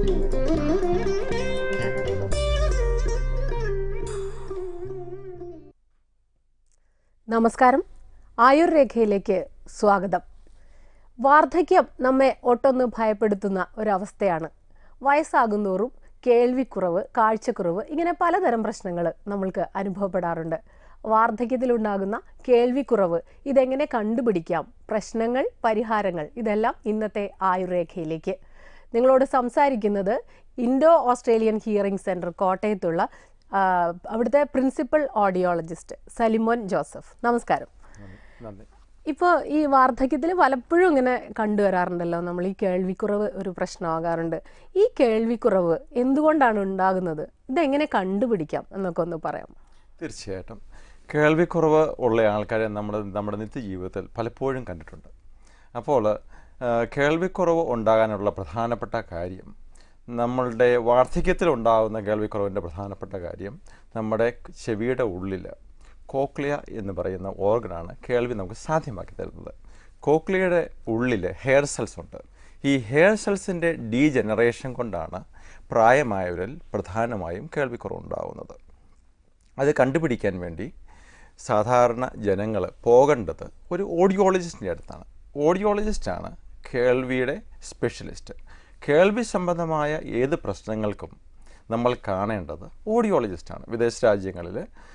നമസ്കാരം ആയുർ രേഖയിലേക്ക് സ്വാഗതം വാർദ്ധക്യം നമ്മെ ഒട്ടൊന്ന് ഭയപ്പെടുത്തുന്ന ഒരവസ്ഥയാണ് വയസ്സാകുന്തോറും കേൾവിക്കുറവ് കാഴ്ചക്കുറവ് ഇങ്ങനെ പലതരം പ്രശ്നങ്ങൾ നമ്മൾക്ക് അനുഭവപ്പെടാറുണ്ട് വാർദ്ധക്യത്തിലുണ്ടാകുന്ന കേൾവിക്കുറവ് ഇതെങ്ങനെ കണ്ടുപിടിക്കാം പ്രശ്നങ്ങൾ പരിഹാരങ്ങൾ ഇതെല്ലാം ഇന്നത്തെ ആയുർരേഖയിലേക്ക് നിങ്ങളോട് സംസാരിക്കുന്നത് ഇൻഡോ ഓസ്ട്രേലിയൻ ഹിയറിംഗ് സെന്റർ കോട്ടയത്തുള്ള ആ, അവിടുത്തെ പ്രിൻസിപ്പൽ ഓഡിയോളജിസ്റ്റ് സലിമോൻ ജോസഫ് നമസ്കാരം നന്ദി ഇപ്പോൾ ഈ വാർദ്ധക്യത്തിൽ പലപ്പോഴും ഇങ്ങനെ കണ്ടുവരാറുണ്ടല്ലോ നമ്മൾ ഈ കേൾവിക്കുറവ് ഒരു പ്രശ്നമാകാറുണ്ട് ഈ കേൾവിക്കുറവ് എന്തുകൊണ്ടാണ് ഉണ്ടാകുന്നത് ഇതെങ്ങനെ കണ്ടുപിടിക്കാം എന്നൊക്കെ ഒന്ന് പറയാം തീർച്ചയായിട്ടും കേൾവിക്കുറവ് ഉള്ള ആൾക്കാരെ നമ്മുടെ നമ്മുടെ നിത്യജീവിതത്തിൽ പലപ്പോഴും കണ്ടിട്ടുണ്ട് അപ്പോൾ ആ, കേൾവിക്കുറവ് ഉണ്ടാകാനുള്ള പ്രധാനപ്പെട്ട കാര്യം നമ്മളുടെ വാർദ്ധക്യത്തിൽ ഉണ്ടാകുന്ന കേൾവിക്കുറവിൻ്റെ പ്രധാനപ്പെട്ട കാര്യം നമ്മുടെ ചെവിയുടെ ഉള്ളിൽ കോക്ലിയ എന്ന് പറയുന്ന ഓർഗനാണ് കേൾവി നമുക്ക് സാധ്യമാക്കി തരുന്നത് കോക്ലിയയുടെ ഉള്ളിൽ ഹെയർ സെൽസ് ഉണ്ട് ഈ ഹെയർ സെൽസിൻ്റെ ഡീജനറേഷൻ കൊണ്ടാണ് പ്രായമായവരിൽ പ്രധാനമായും കേൾവിക്കുറവുണ്ടാകുന്നത് അത് കണ്ടുപിടിക്കാൻ വേണ്ടി സാധാരണ ജനങ്ങൾ പോകേണ്ടത് ഒരു ഓഡിയോളജിസ്റ്റിൻ്റെ അടുത്താണ് ഓഡിയോളജിസ്റ്റാണ് കേൾവിയുടെ സ്പെഷ്യലിസ്റ്റ് കേൾവി സംബന്ധമായ ഏത് പ്രശ്നങ്ങൾക്കും നമ്മൾ കാണേണ്ടത് ഓഡിയോളജിസ്റ്റാണ് വിദേശ രാജ്യങ്ങളിൽ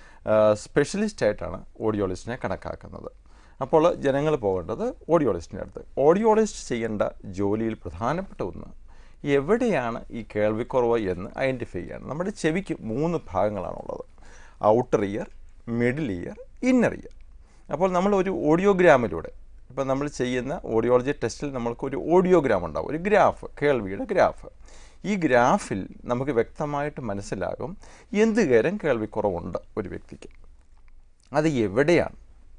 സ്പെഷ്യലിസ്റ്റായിട്ടാണ് ഓഡിയോളജിസ്റ്റിനെ കണക്കാക്കുന്നത് അപ്പോൾ ജനങ്ങൾ പോകേണ്ടത് ഓഡിയോളജിസ്റ്റിൻ്റെ അടുത്ത് ഓഡിയോളജിസ്റ്റ് ചെയ്യേണ്ട ജോലിയിൽ പ്രധാനപ്പെട്ട ഒന്ന് എവിടെയാണ് ഈ കേൾവിക്കുറവ് എന്ന് ഐഡൻറ്റിഫൈ ചെയ്യാണ് നമ്മുടെ ചെവിക്ക് മൂന്ന് ഭാഗങ്ങളാണുള്ളത് outer ear middle ear inner ear അപ്പോൾ നമ്മൾ ഒരു ഓഡിയോഗ്രാമിലൂടെ ഇപ്പോൾ നമ്മൾ ചെയ്യുന്ന ഓഡിയോളജി ടെസ്റ്റിൽ നമ്മൾക്ക് ഒരു ഓഡിയോഗ്രാം ഉണ്ടാവും ഒരു ഗ്രാഫ് കേൾവിയുടെ ഗ്രാഫ് ഈ ഗ്രാഫിൽ നമുക്ക് വ്യക്തമായിട്ട് മനസ്സിലാകും എന്ത് തരം കേൾവിക്കുറവുണ്ട് ഒരു വ്യക്തിക്ക് അത് എവിടെയാണ്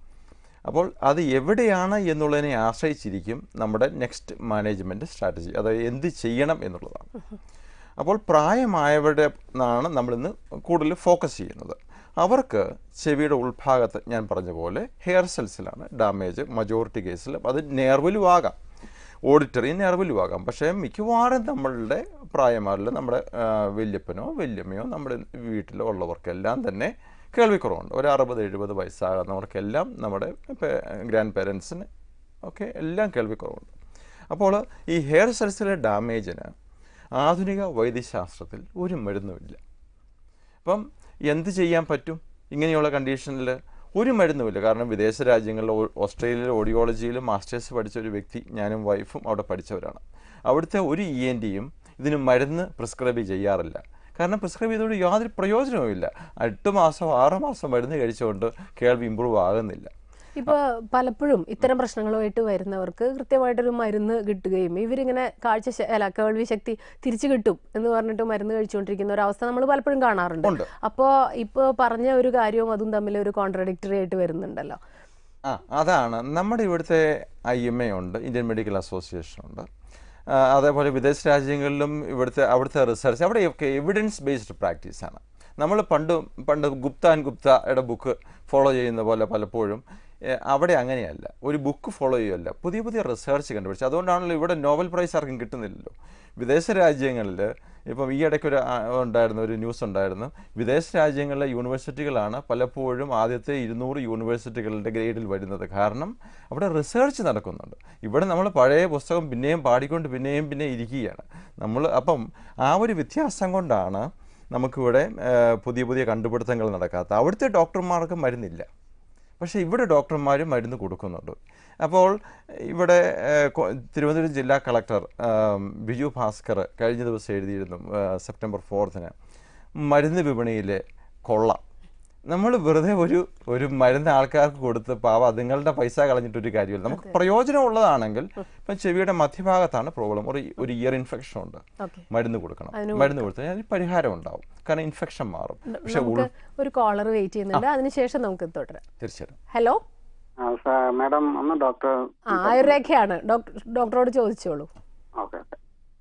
അപ്പോൾ അത് എവിടെയാണ് എന്നുള്ളതിനെ ആശ്രയിച്ചിരിക്കും നമ്മുടെ നെക്സ്റ്റ് മാനേജ്മെൻറ്റ് സ്ട്രാറ്റജി അതായത് എന്ത് ചെയ്യണം എന്നുള്ളതാണ് അപ്പോൾ പ്രായമായവരുടെ നിന്നാണ് നമ്മളിന്ന് കൂടുതൽ ഫോക്കസ് ചെയ്യുന്നത് അവർക്ക് ചെവിയുടെ ഉൾഭാഗത്ത് ഞാൻ പറഞ്ഞ പോലെ ഹെയർ സെൽസിലാണ് ഡാമേജ് മജോറിറ്റി കേസിൽ അത് നേർവലും ആകാം ഓഡിറ്ററി നെർവിലും ആകാം പക്ഷേ മിക്കവാറും നമ്മളുടെ പ്രായമാരിൽ നമ്മുടെ ആ, വല്യപ്പനോ വല്യമ്മയോ നമ്മുടെ വീട്ടിലോ ഉള്ളവർക്കെല്ലാം തന്നെ കേൾവിക്കുറവുണ്ട് ഒരു അറുപത് എഴുപത് വയസ്സാകുന്നവർക്കെല്ലാം നമ്മുടെ ഗ്രാൻഡ് പേരൻസിന് ഒക്കെ എല്ലാം കേൾവിക്കുറവുണ്ട് അപ്പോൾ ഈ ഹെയർ സെൽസിലെ ഡാമേജിന് ആധുനിക വൈദ്യശാസ്ത്രത്തിൽ ഒരു മരുന്നുമില്ല അപ്പം എന്ത് ചെയ്യാൻ പറ്റും ഇങ്ങനെയുള്ള കണ്ടീഷനിൽ ഒരു മരുന്നുമില്ല കാരണം വിദേശ രാജ്യങ്ങളിൽ ഓ- ഓസ്ട്രേലിയയിൽ ഓഡിയോളജിയിൽ മാസ്റ്റേഴ്സ് പഠിച്ച ഒരു വ്യക്തി ഞാനും വൈഫും അവിടെ പഠിച്ചവരാണ് അവിടുത്തെ ഒരു ഇ എൻ ഡിയും ഇതിന് മരുന്ന് പ്രിസ്ക്രൈബ് ചെയ്യാറില്ല കാരണം പ്രിസ്ക്രൈബ് ചെയ്തുകൊണ്ട് യാതൊരു പ്രയോജനവുമില്ല എട്ട് മാസം ആറ് മാസം മരുന്ന് കഴിച്ചുകൊണ്ട് കേൾവി ഇമ്പ്രൂവ് ആകുന്നില്ല ഇപ്പോൾ പലപ്പോഴും ഇത്തരം പ്രശ്നങ്ങളുമായിട്ട് വരുന്നവർക്ക് കൃത്യമായിട്ടൊരു മരുന്ന് കിട്ടുകയും ഇവരിങ്ങനെ കാഴ്ച ശ- അല്ല കേൾവി ശക്തി തിരിച്ചു കിട്ടും എന്ന് പറഞ്ഞിട്ട് മരുന്ന് കഴിച്ചുകൊണ്ടിരിക്കുന്ന ഒരു അവസ്ഥ നമ്മൾ പലപ്പോഴും കാണാറുണ്ട് ഉണ്ട്. അപ്പോൾ ഇപ്പോൾ പറഞ്ഞ ഒരു കാര്യവും അതും തമ്മിൽ ഒരു കോൺട്രഡിക്ടറി ആയിട്ട് വരുന്നുണ്ടല്ലോ ആ അതാണ് നമ്മുടെ ഇവിടുത്തെ ഐ എം എ ഉണ്ട് ഇന്ത്യൻ മെഡിക്കൽ അസോസിയേഷൻ ഉണ്ട് ആ, അതേപോലെ വിദേശ രാജ്യങ്ങളിലും ഇവിടുത്തെ അവിടുത്തെ റിസർച്ച് അവിടെയൊക്കെ എവിഡൻസ് ബേസ്ഡ് പ്രാക്ടീസാണ് നമ്മൾ പണ്ട് പണ്ട് ഗുപ്ത ആൻഡ് ഗുപ്തയുടെ ബുക്ക് ഫോളോ ചെയ്യുന്ന പോലെ പലപ്പോഴും ഏ, അവിടെ അങ്ങനെയല്ല ഒരു ബുക്ക് ഫോളോ ചെയ്യുമല്ല പുതിയ പുതിയ റിസർച്ച് കണ്ടുപിടിച്ചു അതുകൊണ്ടാണല്ലോ ഇവിടെ നോബൽ പ്രൈസ് ആർക്കും കിട്ടുന്നില്ലല്ലോ വിദേശ രാജ്യങ്ങളിൽ ഇപ്പം ഈ ഇടയ്ക്ക് ഒരു ആ, ഉണ്ടായിരുന്നു ഒരു ന്യൂസ് ഉണ്ടായിരുന്നു വിദേശ രാജ്യങ്ങളിലെ യൂണിവേഴ്സിറ്റികളാണ് പലപ്പോഴും ആദ്യത്തെ ഇരുന്നൂറ് യൂണിവേഴ്സിറ്റികളുടെ ഗ്രേഡിൽ വരുന്നത് കാരണം അവിടെ റിസർച്ച് നടക്കുന്നുണ്ട് ഇവിടെ നമ്മൾ പഴയ പുസ്തകം പിന്നെയും പാടിക്കൊണ്ട് പിന്നെയും പിന്നെ ഇരിക്കുകയാണ് നമ്മൾ അപ്പം ആ ഒരു വ്യത്യാസം കൊണ്ടാണ് നമുക്കിവിടെ ആ, പുതിയ പുതിയ കണ്ടുപിടുത്തങ്ങൾ നടക്കാത്ത അവിടുത്തെ ഡോക്ടർമാർക്ക് മരുന്നില്ല പക്ഷേ ഇവിടെ ഡോക്ടർമാരും മരുന്ന് കൊടുക്കുന്നുണ്ട് അപ്പോൾ ഇവിടെ ഏഹ്, കൊ- തിരുവനന്തപുരം ജില്ലാ കളക്ടർ ആം, ബിജു ഭാസ്കർ കഴിഞ്ഞ ദിവസം എഴുതിയിരുന്നു ഏഹ്, സെപ്റ്റംബർ ഫോർത്തിന് മരുന്ന് വിപണിയിലെ കൊള്ള നമ്മൾ വെറുതെ ഒരു ഒരു മരുന്ന് ആൾക്കാർക്ക് കൊടുത്ത് പാവ അതുങ്ങളുടെ പൈസ കളഞ്ഞിട്ടൊരു കാര്യമില്ല നമുക്ക് പ്രയോജനമുള്ളതാണെങ്കിൽ ഇപ്പം ചെവിയുടെ മധ്യഭാഗത്താണ് പ്രോബ്ലം ഒരു ഒരു ഇയർ ഇൻഫെക്ഷൻ ഉണ്ട് ഓക്കെ മരുന്ന് കൊടുക്കണം മരുന്ന് കൊടുത്താൽ അതിന് പരിഹാരം ഉണ്ടാവും കാരണം ഇൻഫെക്ഷൻ മാറും പക്ഷെ ഉൾ നമുക്ക് ഒരു കോളർ വെയിറ്റ് ചെയ്യുന്നുണ്ട് അതിനുശേഷം നമുക്ക് തുടരാം തീർച്ചയായിട്ടും ഹലോ ആ, സാർ മാഡം ഒന്ന് ഡോക്ടർ ആ ആയുർരേഖയാണ് ഡോക്ടർ ഡോക്ടറോട് ചോദിച്ചോളൂ ഓക്കെ ഓക്കെ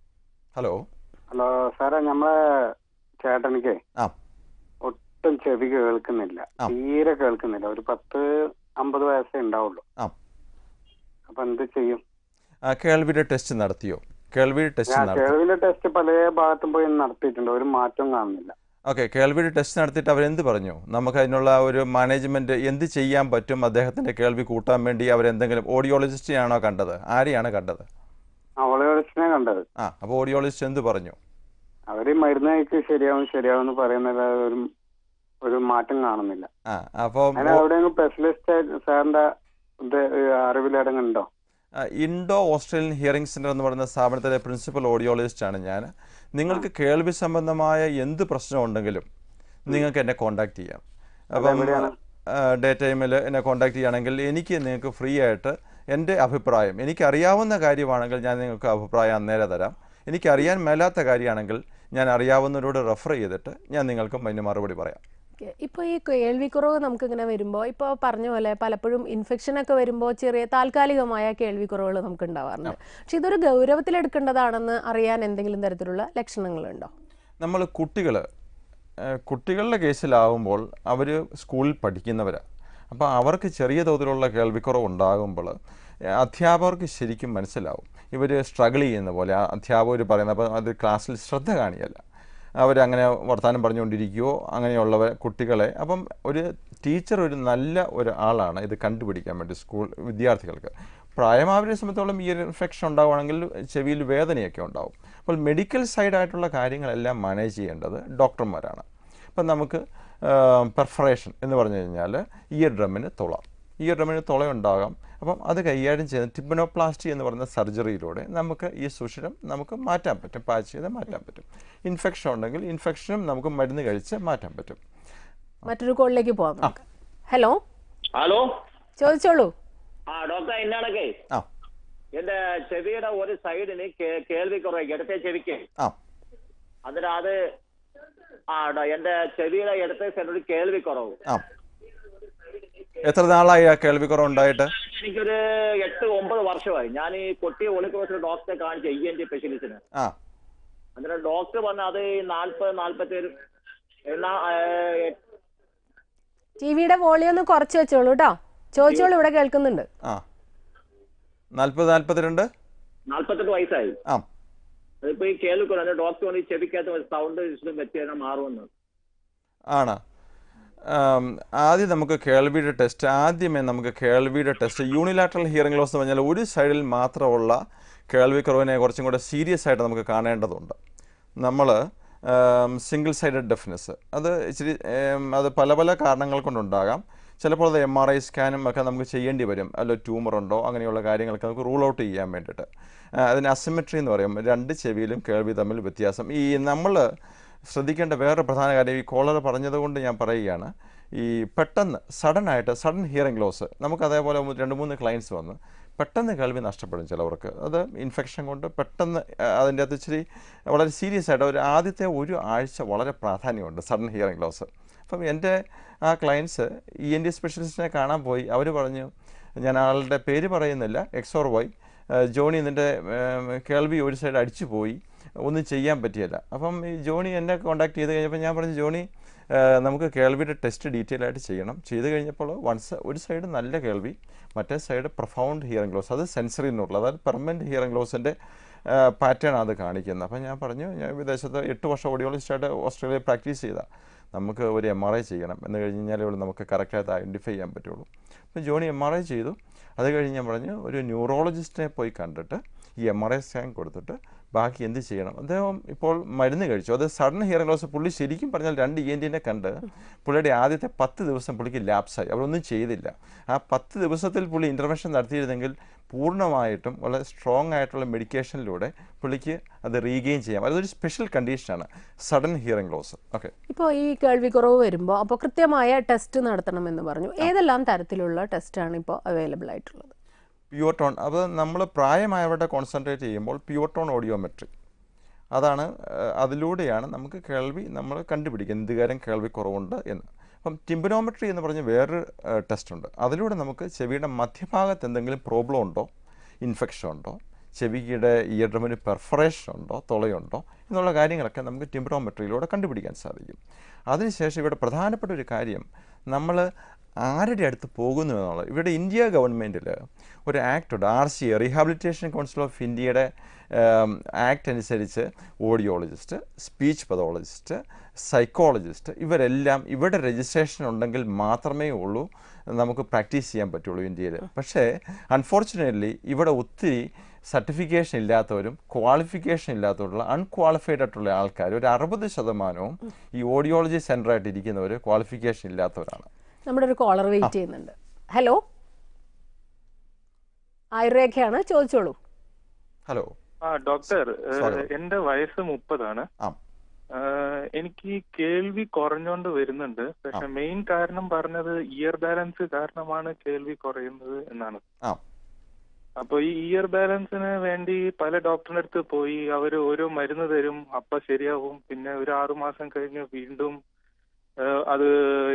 ഹലോ ഹലോ സാറേ നമ്മളെ ചേട്ടനിക്ക് ആ ഒട്ടും ചെവി കേൾക്കുന്നില്ല ആ. തീരെ കേൾക്കുന്നില്ല ഒരു പത്ത് അമ്പത് വയസ്സേ ഉണ്ടാവുള്ളൂ ആ അപ്പൊ എന്ത് ചെയ്യും ആ, കേൾവിയുടെ ടെസ്റ്റ് നടത്തിയോ കേൾവി ടെസ്റ്റ് ഞാൻ നടത്തും കേൾവിന്റെ ടെസ്റ്റ് പല ഭാഗത്തും പോയി നടത്തിയിട്ടുണ്ട് ഒരു മാറ്റവും കാണുന്നില്ല ഓക്കെ കേൾവിയുടെ ടെസ്റ്റ് നടത്തിയിട്ട് അവരെന്ത് പറഞ്ഞു നമുക്ക് അതിനുള്ള ഒരു മാനേജ്മെൻറ്റ് എന്ത് ചെയ്യാൻ പറ്റും അദ്ദേഹത്തിൻ്റെ കേൾവി കൂട്ടാൻ വേണ്ടി അവരെന്തെങ്കിലും ഓഡിയോളജിസ്റ്റിനെയാണോ കണ്ടത് ആരെയാണ് കണ്ടത് അവളെ കണ്ടത് ആ അപ്പോൾ ഓഡിയോളജിസ്റ്റ് എന്ത് പറഞ്ഞു അവര് മരുന്ന് കഴിക്ക് ശരിയാവും ശരിയാവും എന്ന് പറയുന്നല്ലാതെ ഒരു ഒരു മാറ്റം കാണുന്നില്ല ആ അപ്പോൾ അതിന് എവിടെയെങ്കിലും സ്പെഷ്യലിസ്റ്റ് സാറിന്റെ ഇത് അറിവിലടങ്ങുണ്ടോ ഇൻഡോ ഓസ്ട്രേലിയൻ ഹിയറിംഗ് സെൻറ്റർ എന്ന് പറയുന്ന സ്ഥാപനത്തിലെ പ്രിൻസിപ്പൽ ഓഡിയോളജിസ്റ്റാണ് ഞാൻ നിങ്ങൾക്ക് കേൾവി സംബന്ധമായ എന്ത് പ്രശ്നം ഉണ്ടെങ്കിലും നിങ്ങൾക്ക് എന്നെ കോൺടാക്ട് ചെയ്യാം അപ്പം അതെവിടെയാണ്? ഡേ ടൈമിൽ എന്നെ കോൺടാക്ട് ചെയ്യുകയാണെങ്കിൽ എനിക്ക് നിങ്ങൾക്ക് ഫ്രീ ആയിട്ട് എൻ്റെ അഭിപ്രായം എനിക്കറിയാവുന്ന കാര്യമാണെങ്കിൽ ഞാൻ നിങ്ങൾക്ക് അഭിപ്രായം അന്നേരം തരാം എനിക്കറിയാൻ മേലാത്ത കാര്യമാണെങ്കിൽ ഞാൻ അറിയാവുന്നവരോട് റെഫർ ചെയ്തിട്ട് ഞാൻ നിങ്ങൾക്ക് അതിന് മറുപടി പറയാം ഇപ്പോൾ ഈ കേൾവിക്കുറവ് നമുക്കിങ്ങനെ വരുമ്പോൾ ഇപ്പോൾ പറഞ്ഞ പോലെ പലപ്പോഴും ഇൻഫെക്ഷൻ ഒക്കെ വരുമ്പോൾ ചെറിയ താൽക്കാലികമായ കേൾവിക്കുറവുകൾ നമുക്ക് ഉണ്ടാവാറുണ്ട് പക്ഷെ ഇതൊരു ഗൗരവത്തിലെടുക്കേണ്ടതാണെന്ന് അറിയാൻ എന്തെങ്കിലും തരത്തിലുള്ള ലക്ഷണങ്ങളുണ്ടോ നമ്മൾ കുട്ടികൾ കുട്ടികളുടെ കേസിലാവുമ്പോൾ അവർ സ്കൂളിൽ പഠിക്കുന്നവരാണ് അപ്പോൾ അവർക്ക് ചെറിയ തോതിലുള്ള കേൾവിക്കുറവ് ഉണ്ടാകുമ്പോൾ അധ്യാപകർക്ക് ശരിക്കും മനസ്സിലാവും ഇവർ സ്ട്രഗിൾ ചെയ്യുന്ന പോലെ ആ അധ്യാപകർ പറയുന്ന അപ്പോൾ അത് ക്ലാസ്സിൽ ശ്രദ്ധ കാണിയല്ല അവരങ്ങനെ വർത്തമാനം പറഞ്ഞുകൊണ്ടിരിക്കുകയോ അങ്ങനെയുള്ളവർ കുട്ടികളെ അപ്പം ഒരു ടീച്ചർ ഒരു നല്ല ഒരു ആളാണ് ഇത് കണ്ടുപിടിക്കാൻ വേണ്ടി സ്കൂൾ വിദ്യാർത്ഥികൾക്ക് പ്രായമായവരെ സംബന്ധിച്ചോളം ഈ ഒരു ഇൻഫെക്ഷൻ ഉണ്ടാവുകയാണെങ്കിൽ ചെവിയിൽ വേദനയൊക്കെ ഉണ്ടാവും അപ്പോൾ മെഡിക്കൽ സൈഡായിട്ടുള്ള കാര്യങ്ങളെല്ലാം മാനേജ് ചെയ്യേണ്ടത് ഡോക്ടർമാരാണ് അപ്പം നമുക്ക് പെർഫറേഷൻ എന്ന് പറഞ്ഞു കഴിഞ്ഞാൽ ഇയർ ഡ്രമ്മിന് തുള ഇയർ ഡ്രമ്മിന് തുള ഉണ്ടാകാം അപ്പം അത് കൈകാര്യം ചെയ്യുന്ന ടിബനോപ്ലാസ്റ്റി എന്ന് പറയുന്ന സർജറിയിലൂടെ നമുക്ക് ഈ സുഷിരം നമുക്ക് മാറ്റാൻ പറ്റും പാച്ച് ചെയ്ത് മാറ്റാൻ പറ്റും ഇൻഫെക്ഷൻ ഉണ്ടെങ്കിൽ ഇൻഫെക്ഷനും നമുക്ക് മരുന്ന് കഴിച്ച് മാറ്റാൻ പറ്റും മറ്റൊരു കോളിലേക്ക് പോവാം നമുക്ക് ഹലോ ഹലോ ചോദിച്ചോളൂ ആ ഡോക്ടർ എന്നാണൊക്കെ ആ എന്റെ ചെവിയുടെ ഒരു സൈഡിന് കേ- കേൾവി കുറവ് ഇടത്തെ ചെവിക്ക് ആ അതിന് അത് ആ ഡോ- എന്റെ ചെവിയുടെ ഇടത്തെ സൈഡിൽ ഒരു കേൾവി കുറവ് ആ എത്ര നാളായി ആ കേൾവിക്കുറവ് ഉണ്ടായിട്ട് എനിക്കൊരു എട്ട് ഒമ്പത് വർഷമായി ഞാൻ ഈ കൊട്ടിയ ഒളിക്രോസിൽ ഡോക്ടറെ കാണിച്ച ഇ എൻ ടി സ്പെഷ്യലിസ്റ്റിന് ആ എന്നിട്ട് ഡോക്ടർ പറഞ്ഞ അത് നാൽപ്പത് നാൽപ്പത്തേഴ് എന്നാ ടി വിയുടെ വോളിയം ഒന്ന് കുറച്ച് വെച്ചോളൂ കേട്ടോ ചോദിച്ചോളൂ ഇവിടെ കേൾക്കുന്നുണ്ട് ആ നാൽപ്പത് നാൽപ്പത്തിരണ്ട് നാൽപ്പത്തെട്ട് വയസ്സായി ആ അതിപ്പോ ഈ കേൾവി കുറവ് ഡോക്ടർ പറഞ്ഞു ഈ ചെവിക്കകത്ത് സൗണ്ട് വ്യത്യാസം മാറുമെന്ന് ആണ് ആം, ആദ്യം നമുക്ക് കേൾവിയുടെ ടെസ്റ്റ് ആദ്യമേ നമുക്ക് കേൾവിയുടെ ടെസ്റ്റ് യൂണിലാറ്ററൽ ഹിയറിംഗ് ലോസ് എന്ന് പറഞ്ഞാൽ ഒരു സൈഡിൽ മാത്രമുള്ള കേൾവിക്കുറവിനെ കുറച്ചും കൂടെ സീരിയസ് ആയിട്ട് നമുക്ക് കാണേണ്ടതുണ്ട് നമ്മൾ സിംഗിൾ സൈഡഡ് ഡെഫ്നെസ് അത് ഇച്ചിരി ഏം, അത് പല പല കാരണങ്ങൾ കൊണ്ടുണ്ടാകാം ചിലപ്പോൾ അത് എം ആർ ഐ സ്കാനും ഒക്കെ നമുക്ക് ചെയ്യേണ്ടി വരും അല്ല ട്യൂമർ ഉണ്ടോ അങ്ങനെയുള്ള കാര്യങ്ങളൊക്കെ നമുക്ക് റൂൾ ഔട്ട് ചെയ്യാൻ വേണ്ടിയിട്ട് ആ, അതിന് അസിമെട്രി എന്ന് പറയും രണ്ട് ചെവിയിലും കേൾവി തമ്മിൽ വ്യത്യാസം ഈ നമ്മൾ ശ്രദ്ധിക്കേണ്ട വേറെ പ്രധാന കാര്യം ഈ കോളർ പറഞ്ഞതുകൊണ്ട് ഞാൻ പറയുകയാണ് ഈ പെട്ടെന്ന് സഡൻ ആയിട്ട് സഡൻ ഹിയറിംഗ് ലോസ് നമുക്ക് അതേപോലെ മു- രണ്ട് മൂന്ന് ക്ലയൻസ് വന്ന് പെട്ടെന്ന് കേൾവി നഷ്ടപ്പെടും ചിലവർക്ക് അത് ഇൻഫെക്ഷൻ കൊണ്ട് പെട്ടെന്ന് ആ, അതിൻ്റെ അകത്ത് ഇച്ചിരി വളരെ സീരിയസ് ആയിട്ട് ഒരു ആദ്യത്തെ ഒരു ആഴ്ച വളരെ പ്രാധാന്യമുണ്ട് സഡൻ ഹിയറിംഗ് ലോസ് അപ്പം എൻ്റെ ആ ക്ലയൻസ് ഇ എൻ ഡി സ്പെഷ്യലിസ്റ്റിനെ കാണാൻ പോയി അവർ പറഞ്ഞു ഞാൻ ആളുടെ പേര് പറയുന്നില്ല എക്സ് ഓർ വൈ ജോണി നിൻ്റെ കേൾവി ഒരു സൈഡ് അടിച്ചു പോയി ഒന്നും ചെയ്യാൻ പറ്റിയല്ല അപ്പം ഈ ജോണി എന്നെ കോൺടാക്ട് ചെയ്ത് കഴിഞ്ഞപ്പോൾ ഞാൻ പറഞ്ഞു ജോണി ആ, നമുക്ക് കേൾവിയുടെ ടെസ്റ്റ് ഡീറ്റെയിൽ ആയിട്ട് ചെയ്യണം ചെയ്ത് കഴിഞ്ഞപ്പോൾ വൺസ് ഒരു സൈഡ് നല്ല കേൾവി മറ്റേ സൈഡ് പ്രൊഫൗണ്ട് ഹിയറിംഗ് ലോസ് അത് സെൻസറി എന്നുള്ള അതായത് പെർമനൻറ്റ് ഹിയറിംഗ് ലോസിൻ്റെ പാറ്റേൺ അത് കാണിക്കുന്നത് അപ്പം ഞാൻ പറഞ്ഞു ഞാൻ വിദേശത്ത് എട്ട് വർഷം ഓഡിയോളജിസ്റ്റായിട്ട് ഓസ്ട്രേലിയയിൽ പ്രാക്ടീസ് ചെയ്താൽ നമുക്ക് ഒരു എം ആർ ഐ ചെയ്യണം എന്ന് കഴിഞ്ഞ് കഴിഞ്ഞാലേ ഉള്ളൂ നമുക്ക് കറക്റ്റായിട്ട് ഐഡൻറ്റിഫൈ ചെയ്യാൻ പറ്റുള്ളൂ അപ്പോൾ ജോണി എം ആർ ഐ ചെയ്തു അത് കഴിഞ്ഞ് ഞാൻ പറഞ്ഞു ഒരു ന്യൂറോളജിസ്റ്റിനെ പോയി കണ്ടിട്ട് ഈ എം ആർ ഐ സ്കാൻ കൊടുത്തിട്ട് ബാക്കി എന്ത് ചെയ്യണം അദ്ദേഹം ഇപ്പോൾ മരുന്ന് കഴിച്ചു അത് സഡൻ ഹിയറിംഗ് ലോസ് പുള്ളി ശരിക്കും പറഞ്ഞാൽ രണ്ട് ഇ എൻ ടിനെ കണ്ട് പുള്ളിയുടെ ആദ്യത്തെ പത്ത് ദിവസം പുള്ളിക്ക് ലാപ്സായി അവരൊന്നും ചെയ്തില്ല ആ പത്ത് ദിവസത്തിൽ പുള്ളി ഇൻ്റർവെൻഷൻ നടത്തിയിരുന്നെങ്കിൽ പൂർണ്ണമായിട്ടും വളരെ സ്ട്രോങ് ആയിട്ടുള്ള മെഡിക്കേഷനിലൂടെ പുള്ളിക്ക് അത് റീഗെയിൻ ചെയ്യാം അതൊരു സ്പെഷ്യൽ കണ്ടീഷനാണ് സഡൻ ഹിയറിംഗ് ലോസ് ഓക്കെ ഇപ്പോൾ ഈ കേൾവിക്കുറവ് വരുമ്പോൾ അപ്പോൾ കൃത്യമായ ടെസ്റ്റ് നടത്തണമെന്ന് പറഞ്ഞു ഏതെല്ലാം തരത്തിലുള്ള ടെസ്റ്റാണ് ഇപ്പോൾ അവൈലബിൾ ആയിട്ടുള്ളത് പ്യുവർ ടോൺ അത് നമ്മൾ പ്രായമായവരുടെ കോൺസെൻട്രേറ്റ് ചെയ്യുമ്പോൾ പ്യുവർ ടോൺ ഓഡിയോമെട്രി അതാണ് ആ, അതിലൂടെയാണ് നമുക്ക് കേൾവി നമ്മൾ കണ്ടുപിടിക്കുന്നത് എന്ത് കാര്യം കേൾവി കുറവുണ്ട് എന്ന് അപ്പം ടിംബനോമെട്രി എന്ന് പറഞ്ഞ വേറൊരു ടെസ്റ്റ് ഉണ്ട് അതിലൂടെ നമുക്ക് ചെവിയുടെ മധ്യഭാഗത്ത് എന്തെങ്കിലും പ്രോബ്ലം ഉണ്ടോ ഇൻഫെക്ഷൻ ഉണ്ടോ ചെവിയുടെ ഇയർ ഡ്രമിന് പെർഫറേഷൻ ഉണ്ടോ തുളയുണ്ടോ എന്നുള്ള കാര്യങ്ങളൊക്കെ നമുക്ക് ടിംബ്രോമെട്രിയിലൂടെ കണ്ടുപിടിക്കാൻ സാധിക്കും അതിനുശേഷം ഇവിടെ പ്രധാനപ്പെട്ട ഒരു കാര്യം നമ്മൾ ആരുടെ അടുത്ത് പോകുന്നു എന്നുള്ളത് ഇവിടെ ഇന്ത്യ ഗവൺമെൻറ്റിൽ ഒരു ആക്ട് ഉണ്ട് R C rehabilitation council of ഇന്ത്യയുടെ ആക്ട് അനുസരിച്ച് ഓഡിയോളജിസ്റ്റ് സ്പീച്ച് പതോളജിസ്റ്റ് സൈക്കോളജിസ്റ്റ് ഇവരെല്ലാം ഇവിടെ രജിസ്ട്രേഷൻ ഉണ്ടെങ്കിൽ മാത്രമേ ഉള്ളൂ നമുക്ക് പ്രാക്ടീസ് ചെയ്യാൻ പറ്റുള്ളൂ ഇന്ത്യയിൽ പക്ഷേ അൺഫോർച്ചുനേറ്റ്ലി ഇവിടെ ഒത്തിരി സർട്ടിഫിക്കേഷൻ ഇല്ലാത്തവരും ക്വാളിഫിക്കേഷൻ ഇല്ലാത്തവരുള്ള അൺക്വാളിഫൈഡ് ആയിട്ടുള്ള ആൾക്കാർ ഒരു അറുപത് ശതമാനവും ഈ ഓഡിയോളജി സെൻ്ററായിട്ട് ഇരിക്കുന്നവർ ക്വാളിഫിക്കേഷൻ ഇല്ലാത്തവരാണ് നമ്മുടെ ഒരു കോളർ വെയിറ്റ് ചെയ്യുന്നുണ്ട് ഹലോ ആയുർരേഖയാണ് ചോദിച്ചോളൂ ഹലോ ആ ഡോക്ടർ ഏഹ്, സ്വാഗതം. എന്റെ വയസ്സ് മുപ്പതാണ് ആ ഏഹ്, എനിക്ക് ഈ കേൾവി കുറഞ്ഞോണ്ട് വരുന്നുണ്ട് പക്ഷെ മെയിൻ കാരണം പറഞ്ഞത് ഇയർ ബാലൻസ് കാരണമാണ് കേൾവി കുറയുന്നത് എന്നാണ് ആ അപ്പൊ ഈ ഇയർ ബാലൻസിന് വേണ്ടി പല ഡോക്ടറിന്റെ അടുത്ത് പോയി അവര് ഓരോ മരുന്ന് തരും അപ്പൊ ശരിയാവും പിന്നെ ഒരു ആറു മാസം കഴിഞ്ഞ് വീണ്ടും ഏഹ്, അത്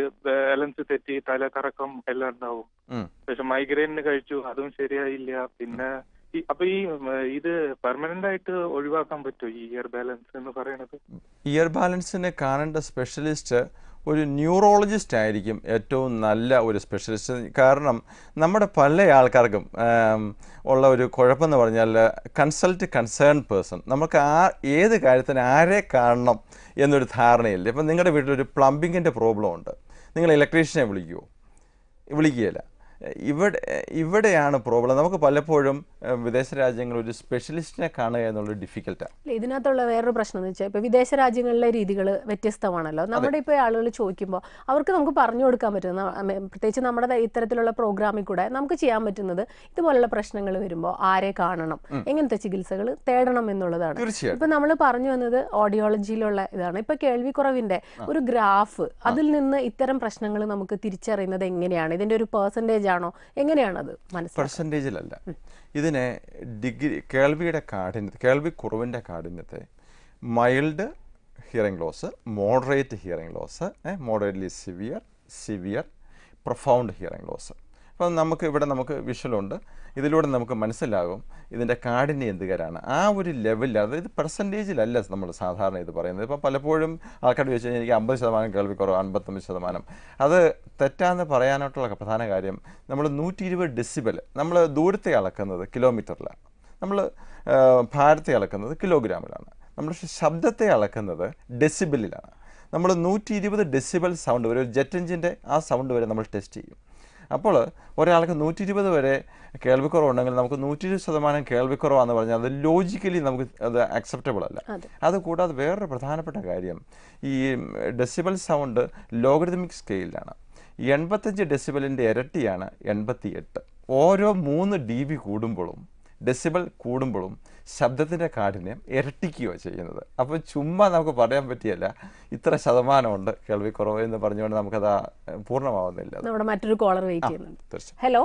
ബാലൻസ് തെറ്റി തലകറക്കം എല്ലാം ഉണ്ടാവും ഉം. പക്ഷെ മൈഗ്രെയിനിന് കഴിച്ചു അതും ശരിയായില്ല പിന്നെ ഈ- അപ്പൊ ഈ ഉം, ഇത് പെർമനന്റ് ആയിട്ട് ഒഴിവാക്കാൻ പറ്റുമോ ഈ ഇയർ ബാലൻസ് എന്ന് പറയുന്നത് ഇയർ ബാലൻസിനെ കാണേണ്ട സ്പെഷ്യലിസ്റ്റ് ഒരു ന്യൂറോളജിസ്റ്റ് ആയിരിക്കും ഏറ്റവും നല്ല ഒരു സ്പെഷ്യലിസ്റ്റ് കാരണം നമ്മുടെ പല ആൾക്കാർക്കും ആം, ഉള്ള ഒരു കുഴപ്പമെന്ന് പറഞ്ഞാൽ കൺസൾട്ട് കൺസേൺ പേഴ്സൺ നമുക്ക് ആ ഏത് കാര്യത്തിന് ആരെ കാണണം എന്നൊരു ധാരണയില്ല ഇപ്പം നിങ്ങളുടെ വീട്ടിലൊരു പ്ലംബിങ്ങിൻ്റെ പ്രോബ്ലം ഉണ്ട് നിങ്ങൾ ഇലക്ട്രീഷ്യനെ വിളിക്കുമോ വിളിക്കുകയില്ല ഇവിടെ ഇവിടെയാണ് പ്രോബ്ലം നമുക്ക് പലപ്പോഴും ഏഹ്, വിദേശ രാജ്യങ്ങളിൽ ഒരു സ്പെഷ്യലിസ്റ്റിനെ കാണുക എന്നുള്ളത് ഡിഫിക്കൽട്ടാണ് അല്ല, ഇതിനകത്തുള്ള വേറൊരു പ്രശ്നം എന്ന് വെച്ചാൽ ഇപ്പൊ വിദേശ രാജ്യങ്ങളിലെ രീതികൾ വ്യത്യസ്തമാണല്ലോ നമ്മുടെ ഇപ്പോൾ ആളുകൾ ചോദിക്കുമ്പോൾ അവർക്ക് നമുക്ക് പറഞ്ഞു കൊടുക്കാൻ പറ്റുന്ന അമേ- പ്രത്യേകിച്ച് നമ്മുടെ ദ- ഇത്തരത്തിലുള്ള പ്രോഗ്രാമിൽ കൂടെ നമുക്ക് ചെയ്യാൻ പറ്റുന്നത് ഇതുപോലുള്ള പ്രശ്നങ്ങൾ വരുമ്പോൾ ആരെ കാണണം എങ്ങനത്തെ ചികിത്സകൾ തേടണം എന്നുള്ളതാണ് തീർച്ചയായിട്ടും ഇപ്പൊ നമ്മൾ പറഞ്ഞു വന്നത് ഓഡിയോളജിയിലുള്ള ഇതാണ് ഇപ്പൊ കേൾവിക്കുറവിന്റെ ഒരു ഗ്രാഫ് അതിൽ നിന്ന് ഇത്തരം പ്രശ്നങ്ങൾ നമുക്ക് തിരിച്ചറിയുന്നത് എങ്ങനെയാണ് ഇതിന്റെ ഒരു പെർസെൻറ്റേജ് ആണോ എങ്ങനെയാണത് മനസ്സിലാക്കുന്നത് പെർസെൻറ്റേജിലല്ല ഇതിനെ ഡിഗ്രി കേൾവിയുടെ കാഠിന്യത്തെ കേൾവി കുറവിൻ്റെ കാഠിന്യത്തെ mild hearing loss moderate hearing loss moderately severe severe profound hearing loss അപ്പം നമുക്ക് ഇവിടെ നമുക്ക് വിഷ്വലുണ്ട് ഇതിലൂടെ നമുക്ക് മനസ്സിലാകും ഇതിൻ്റെ കാഠിന്യം എന്തുകാരാണ് ആ ഒരു ലെവലിൽ അതായത് പെർസെൻറ്റേജിലല്ല നമ്മൾ സാധാരണ ഇത് പറയുന്നത് ഇപ്പം പലപ്പോഴും ആൾക്കാർ ചോദിച്ചു കഴിഞ്ഞാൽ എനിക്ക് അമ്പത് ശതമാനം കേൾവിക്കുറവ് അൻപത്തൊമ്പത് ശതമാനം അത് തെറ്റാന്ന് പറയാനായിട്ടുള്ള പ്രധാന കാര്യം നമ്മൾ നൂറ്റി ഇരുപത് ഡെസിബൽ നമ്മൾ ദൂരത്തെ അളക്കുന്നത് കിലോമീറ്ററിലാണ് നമ്മൾ ഭാരത്തെ അളക്കുന്നത് കിലോഗ്രാമിലാണ് നമ്മൾ ശബ്ദത്തെ അളക്കുന്നത് ഡെസിബിളിലാണ് നമ്മൾ നൂറ്റി ഇരുപത് ഡെസിബൽ സൗണ്ട് വരെ ഒരു ജെറ്റ് എഞ്ചിൻ്റെ ആ സൗണ്ട് വരെ നമ്മൾ ടെസ്റ്റ് ചെയ്യും അപ്പോൾ ഒരാൾക്ക് നൂറ്റി ഇരുപത് വരെ കേൾവിക്കുറവുണ്ടെങ്കിൽ നമുക്ക് നൂറ്റി ഇരുപത് ശതമാനം കേൾവിക്കുറവാന്ന് പറഞ്ഞാൽ അത് ലോജിക്കലി നമുക്ക് അത് അക്സെപ്റ്റബിൾ അല്ല അതെ. അത് കൂടാതെ വേറൊരു പ്രധാനപ്പെട്ട കാര്യം ഈ ഡെസിബൽ സൗണ്ട് ലോഗരിതമിക് സ്കെയിലാണ് എൺപത്തഞ്ച് ഡെസിബലിൻ്റെ ഇരട്ടിയാണ് എൺപത്തി എട്ട് ഓരോ മൂന്ന് ഡി ബി കൂടുമ്പോഴും ഡെസിബൽ കൂടുമ്പോഴും ശബ്ദത്തിൻ്റെ കാഠിന്യം ഇരട്ടിക്കുകയോ ചെയ്യുന്നത് അപ്പോൾ ചുമ്മാ നമുക്ക് പറയാൻ പറ്റിയല്ല ഇത്ര ശതമാനമുണ്ട് കേൾവിക്കുറവ് എന്ന് പറഞ്ഞുകൊണ്ട് നമുക്കത് ആ, പൂർണ്ണമാവുന്നില്ല അത്. നമ്മുടെ മറ്റൊരു കോളർ വെയിറ്റ് ചെയ്യുന്നുണ്ട് തീർച്ചയായും ഹലോ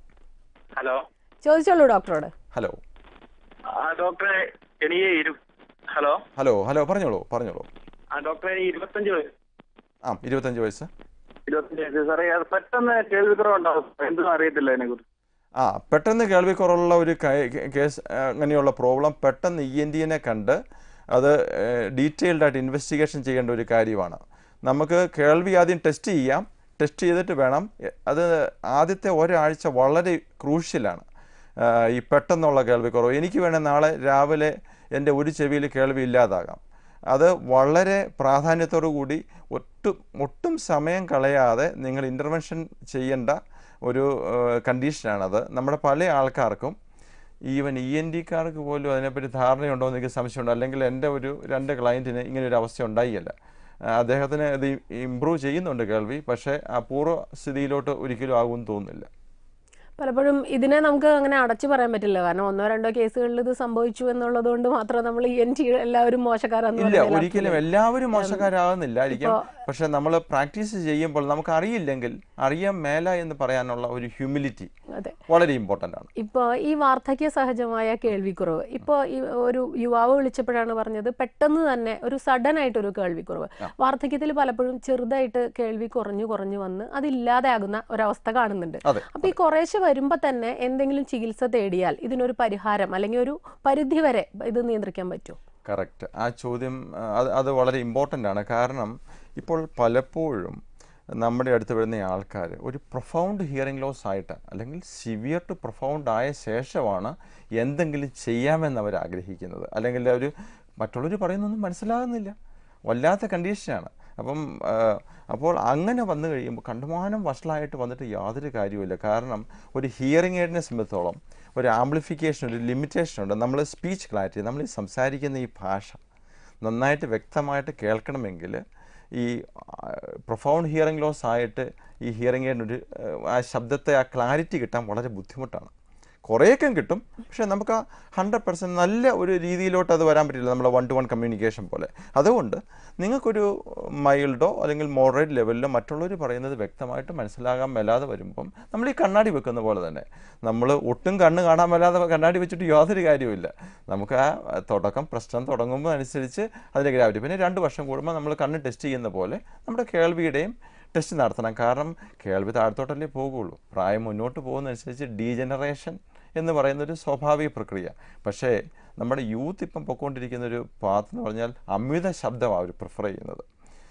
ഹലോ ചോദിച്ചോളൂ ഡോക്ടറോട് ഹലോ ആ ഡോക്ടറെ എനിക്ക് ഇരു ഹലോ ഹലോ ഹലോ പറഞ്ഞോളൂ പറഞ്ഞോളൂ ആ ഡോക്ടറെ എനിക്ക് ഇരുപത്തഞ്ച് വയസ്സ് ആ ഇരുപത്തഞ്ച് വയസ്സ് ഇരുപത്തഞ്ച് വയസ്സ് സാറേ അത് പെട്ടെന്ന് കേൾവിക്കുറവുണ്ടാവും എന്തും അറിയത്തില്ല അതിനെ കുറിച്ച് ആ പെട്ടെന്ന് കേൾവിക്കുറവുള്ള ഒരു കേ- കേ- കേസ് ആ, അങ്ങനെയുള്ള പ്രോബ്ലം പെട്ടെന്ന് ഇ എൻ ഡിനെ കണ്ട് അത് ഡീറ്റെയിൽഡ് ആയിട്ട് ഇൻവെസ്റ്റിഗേഷൻ ചെയ്യേണ്ട ഒരു കാര്യമാണ് നമുക്ക് കേൾവി ആദ്യം ടെസ്റ്റ് ചെയ്യാം ടെസ്റ്റ് ചെയ്തിട്ട് വേണം എ- അത് ആദ്യത്തെ ഒരാഴ്ച വളരെ ക്രൂഷ്യലാണ് ആ, ഈ പെട്ടെന്നുള്ള കേൾവിക്കുറവ് എനിക്ക് വേണേൽ നാളെ രാവിലെ എൻ്റെ ഒരു ചെവിയിൽ കേൾവി ഇല്ലാതാകാം അത് വളരെ പ്രാധാന്യത്തോടു കൂടി ഒട്ടും ഒട്ടും സമയം കളയാതെ നിങ്ങൾ ഇൻ്റർവെൻഷൻ ചെയ്യേണ്ട ഒരു കണ്ടീഷനാണത് നമ്മുടെ പല ആൾക്കാർക്കും ഈവൻ ഇ എൻ ഡിക്കാർക്ക് പോലും അതിനെപ്പറ്റി ധാരണയുണ്ടോ എന്ന് എനിക്ക് സംശയമുണ്ട് അല്ലെങ്കിൽ എൻ്റെ ഒരു രണ്ട് ക്ലയൻറ്റിന് ഇങ്ങനെ ഒരു അവസ്ഥ ഉണ്ടായില്ല ആ, അദ്ദേഹത്തിന് ഇത് ഇമ്പ്രൂവ് ചെയ്യുന്നുണ്ട് കേൾവി പക്ഷേ ആ പൂർവ്വ സ്ഥിതിയിലോട്ട് ഒരിക്കലും ആകുമെന്ന് തോന്നുന്നില്ല പലപ്പോഴും ഇതിനെ നമുക്ക് അങ്ങനെ അടച്ചു പറയാൻ പറ്റില്ല കാരണം ഒന്നോ രണ്ടോ കേസുകളിൽ ഇത് സംഭവിച്ചു എന്നുള്ളത് കൊണ്ട് മാത്രം നമ്മൾ ഇ എൻ ടി എല്ലാവരും മോശക്കാരാന്ന് ഇല്ല പറയുന്നതിൽ ഒരിക്കലും അർത്ഥമില്ല. എല്ലാവരും മോശക്കാരാകുന്നില്ലായിരിക്കും പക്ഷെ നമ്മൾ പ്രാക്ടീസ് ചെയ്യുമ്പോൾ നമുക്ക് അറിയില്ലെങ്കിൽ അറിയാൻ മേല എന്ന് പറയാനുള്ള ഒരു ഹ്യൂമിലിറ്റി അതെ വളരെ ഇമ്പോർട്ടൻ്റ് ആണ് ഇപ്പോൾ ഈ വാർദ്ധക്യ സഹജമായ കേൾവിക്കുറവ് ഇപ്പോൾ ഈ ഒരു യുവാവ് വിളിച്ചപ്പോഴാണ് പറഞ്ഞത് പെട്ടെന്ന് തന്നെ ഒരു സഡൻ ആയിട്ടൊരു കേൾവിക്കുറവ് വാർദ്ധക്യത്തിൽ പലപ്പോഴും ചെറുതായിട്ട് കേൾവി കുറഞ്ഞു കുറഞ്ഞു വന്ന് അതില്ലാതെയാകുന്ന ഒരവസ്ഥ കാണുന്നുണ്ട് അതെ അപ്പൊ ഈ കുറേശ്ശെ വരുമ്പോൾ തന്നെ എന്തെങ്കിലും ചികിത്സ തേടിയാൽ ഇതിനൊരു പരിഹാരം അല്ലെങ്കിൽ ഒരു പരിധി വരെ ഇത് നിയന്ത്രിക്കാൻ പറ്റുമോ കറക്റ്റ് ആ ചോദ്യം ആ, അത് അത് വളരെ ഇമ്പോർട്ടൻ്റ് ആണ് കാരണം ഇപ്പോൾ പലപ്പോഴും നമ്മുടെ അടുത്ത് വരുന്ന ആൾക്കാർ ഒരു പ്രൊഫൗണ്ട് ഹിയറിംഗ് ലോസ് ആയിട്ട് അല്ലെങ്കിൽ സിവിയർ ടു പ്രൊഫൗണ്ട് ആയ ശേഷമാണ് എന്തെങ്കിലും ചെയ്യാമെന്ന് അവർ ആഗ്രഹിക്കുന്നത് അല്ലെങ്കിൽ അവർ മറ്റുള്ളവർ പറയുന്നൊന്നും മനസ്സിലാകുന്നില്ല വല്ലാത്ത കണ്ടീഷനാണ് അപ്പം ആ, അപ്പോൾ അങ്ങനെ വന്നു കഴിയുമ്പോൾ കണ്ടുമാനം വഷളായിട്ട് വന്നിട്ട് യാതൊരു കാര്യവുമില്ല കാരണം ഒരു ഹിയറിംഗ് എയ്ഡിനെ സംബന്ധിച്ചോളം ഒരു ആംപ്ലിഫിക്കേഷൻ ഒരു ലിമിറ്റേഷൻ ഉണ്ട് നമ്മൾ സ്പീച്ച് ക്ലാരിറ്റി നമ്മൾ ഈ സംസാരിക്കുന്ന ഈ ഭാഷ നന്നായിട്ട് വ്യക്തമായിട്ട് കേൾക്കണമെങ്കിൽ ഈ പ്രൊഫൗണ്ട് ഹിയറിംഗ് ലോസ് ആയിട്ട് ഈ ഹിയറിംഗ് എയ്ഡിനൊരു ആ ശബ്ദത്തെ ആ ക്ലാരിറ്റി കിട്ടാൻ വളരെ ബുദ്ധിമുട്ടാണ് കുറേയൊക്കെ കിട്ടും പക്ഷേ നമുക്ക് ആ ഹൺഡ്രഡ് പെർസെൻറ്റ് നല്ല ഒരു രീതിയിലോട്ട് അത് വരാൻ പറ്റില്ല നമ്മുടെ വൺ ടു വൺ കമ്മ്യൂണിക്കേഷൻ പോലെ അതുകൊണ്ട് നിങ്ങൾക്കൊരു മൈൽഡോ അല്ലെങ്കിൽ മോഡറേറ്റ് ലെവലിലോ മറ്റുള്ളവർ പറയുന്നത് വ്യക്തമായിട്ട് മനസ്സിലാകാൻ മേലാതെ വരുമ്പം നമ്മൾ ഈ കണ്ണാടി വെക്കുന്ന പോലെ തന്നെ നമ്മൾ ഒട്ടും കണ്ണ് കാണാൻ മേലാതെ കണ്ണാടി വെച്ചിട്ട് യാതൊരു കാര്യവുമില്ല നമുക്ക് ആ തുടക്കം പ്രശ്നം തുടങ്ങുമ്പോൾ അനുസരിച്ച് അതിൻ്റെ ഗ്രാവിറ്റി പിന്നെ രണ്ട് വർഷം കൂടുമ്പോൾ നമ്മൾ കണ്ണ് ടെസ്റ്റ് ചെയ്യുന്ന പോലെ നമ്മുടെ കേൾവിയുടെയും ടെസ്റ്റ് നടത്തണം കാരണം കേൾവി താഴത്തോട്ടല്ലേ പോകുള്ളൂ പ്രായം മുന്നോട്ട് പോകുന്നതനുസരിച്ച് ഡീജനറേഷൻ എന്ന് പറയുന്നൊരു സ്വാഭാവിക പ്രക്രിയ പക്ഷേ നമ്മുടെ യൂത്ത് ഇപ്പം പൊയ്ക്കൊണ്ടിരിക്കുന്ന ഒരു പാത്ത് എന്ന് പറഞ്ഞാൽ അമിത ശബ്ദമാണ് അവർ പ്രിഫർ ചെയ്യുന്നത്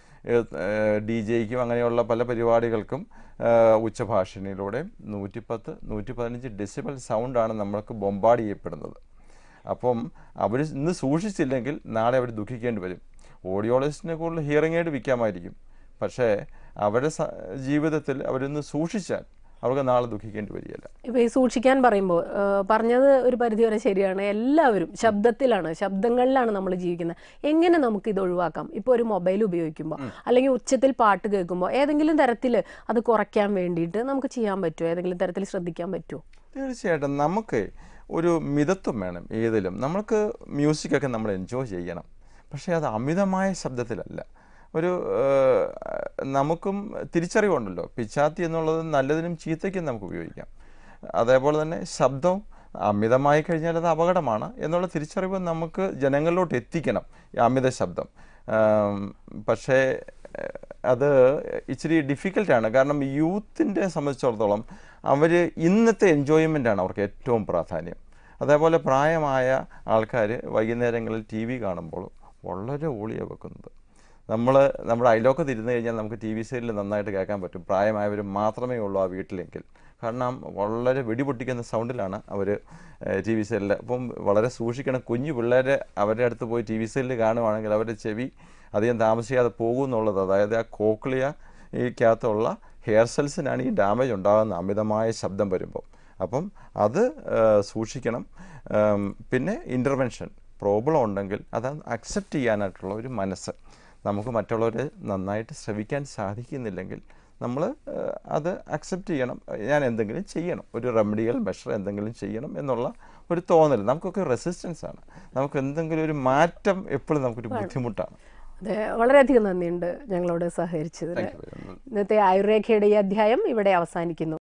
ഡി ജെയ്ക്കും അങ്ങനെയുള്ള പല പരിപാടികൾക്കും ഏഹ്, ഉച്ചഭാഷിണിയിലൂടെ നൂറ്റിപ്പത്ത് നൂറ്റി പതിനഞ്ച് ഡെസിബൽ സൗണ്ടാണ് നമ്മൾക്ക് ബൊമ്പാട് ചെയ്യപ്പെടുന്നത് അപ്പം അവർ ഇന്ന് സൂക്ഷിച്ചില്ലെങ്കിൽ നാളെ അവർ ദുഃഖിക്കേണ്ടി വരും ഓഡിയോളജിസ്റ്റിനെ കൂടുതൽ ഹിയറിംഗ് എയ്ഡ് വിൽക്കാമായിരിക്കും പക്ഷേ അവരുടെ സ- ജീവിതത്തിൽ അവരൊന്ന് സൂക്ഷിച്ചാൽ അവർക്ക് നാളെ ദുഃഖിക്കേണ്ടി വരികയില്ല ഇപ്പോൾ ഈ സൂക്ഷിക്കാൻ പറയുമ്പോൾ പറഞ്ഞത് ഒരു പരിധിവരെ ശരിയാണ് എല്ലാവരും ശബ്ദത്തിലാണ് ശബ്ദങ്ങളിലാണ് നമ്മൾ ജീവിക്കുന്നത് എങ്ങനെ നമുക്ക് ഇത് ഒഴിവാക്കാം ഇപ്പോൾ ഒരു മൊബൈൽ ഉപയോഗിക്കുമ്പോൾ അല്ലെങ്കിൽ ഉച്ചത്തിൽ പാട്ട് കേൾക്കുമ്പോൾ ഏതെങ്കിലും തരത്തിൽ അത് കുറയ്ക്കാൻ വേണ്ടിയിട്ട് നമുക്ക് ചെയ്യാൻ പറ്റുമോ ഏതെങ്കിലും തരത്തിൽ ശ്രദ്ധിക്കാൻ പറ്റുമോ തീർച്ചയായിട്ടും നമുക്ക് ഒരു മിതത്വം വേണം ഏതിലും നമ്മൾക്ക് മ്യൂസിക്കൊക്കെ നമ്മൾ എൻജോയ് ചെയ്യണം പക്ഷേ അത് അമിതമായ ശബ്ദത്തിലല്ല ഒരു ഏഹ്, നമുക്കും തിരിച്ചറിവുണ്ടല്ലോ പിച്ചാത്തി എന്നുള്ളത് നല്ലതിനും ചീത്തയ്ക്കും നമുക്ക് ഉപയോഗിക്കാം അതേപോലെ തന്നെ ശബ്ദം അമിതമായി കഴിഞ്ഞാൽ അത് അപകടമാണ് എന്നുള്ള തിരിച്ചറിവ് നമുക്ക് ജനങ്ങളിലോട്ട് എത്തിക്കണം ഈ അമിത ശബ്ദം ആം, പക്ഷേ ഏഹ്, അത് ഇച്ചിരി ഡിഫിക്കൽട്ടാണ് കാരണം യൂത്തിൻ്റെ സംബന്ധിച്ചിടത്തോളം അവർ ഇന്നത്തെ എൻജോയ്മെൻ്റാണ് അവർക്ക് ഏറ്റവും പ്രാധാന്യം അതേപോലെ പ്രായമായ ആൾക്കാർ വൈകുന്നേരങ്ങളിൽ ടി വി കാണുമ്പോൾ വളരെ ഓളിയാണ് വെക്കുന്നത് നമ്മൾ നമ്മുടെ അയലോക്കത്ത് ഇരുന്ന് കഴിഞ്ഞാൽ നമുക്ക് ടി വി സീരിയൽ നന്നായിട്ട് കേൾക്കാൻ പറ്റും പ്രായമായവർ മാത്രമേ ഉള്ളൂ ആ വീട്ടിലെങ്കിൽ കാരണം വളരെ വെടിപൊട്ടിക്കുന്ന സൗണ്ടിലാണ് അവർ ടി വി സീരിയൽ അപ്പം വളരെ സൂക്ഷിക്കണം കുഞ്ഞു പിള്ളേരെ അവരുടെ അടുത്ത് പോയി ടി വി സീരിയൽ കാണുവാണെങ്കിൽ അവരുടെ ചെവി അധികം താമസിയാതെ പോകും എന്നുള്ളത് അതായത് ആ കോക്ലിയ ഈക്കകത്തുള്ള ഹെയർ സെൽസിനാണ് ഈ ഡാമേജ് ഉണ്ടാകുന്ന അമിതമായ ശബ്ദം വരുമ്പോൾ അപ്പം അത് ആ, സൂക്ഷിക്കണം ആം, പിന്നെ ഇൻ്റർവെൻഷൻ പ്രോബ്ലം ഉണ്ടെങ്കിൽ അത് അക്സെപ്റ്റ് ചെയ്യാനായിട്ടുള്ള ഒരു മനസ്സ് നമുക്ക് മറ്റുള്ളവരെ നന്നായിട്ട് ശ്രവിക്കാൻ സാധിക്കുന്നില്ലെങ്കിൽ നമ്മൾ അത് അക്സെപ്റ്റ് ചെയ്യണം ഞാൻ എന്തെങ്കിലും ചെയ്യണം ഒരു റെമഡിയൽ മെഷർ എന്തെങ്കിലും ചെയ്യണം എന്നുള്ള ഒരു തോന്നൽ നമുക്കൊക്കെ റെസിസ്റ്റൻസ് ആണ് നമുക്ക് എന്തെങ്കിലും ഒരു മാറ്റം എപ്പോഴും നമുക്കൊരു ബുദ്ധിമുട്ടാണ് അതെ വളരെയധികം നന്ദിയുണ്ട് ഞങ്ങളോട് സഹകരിച്ചതിന് Thank you very much. ഇന്നത്തെ ആയുർരേഖയുടെ ഈ അധ്യായം ഇവിടെ അവസാനിക്കുന്നു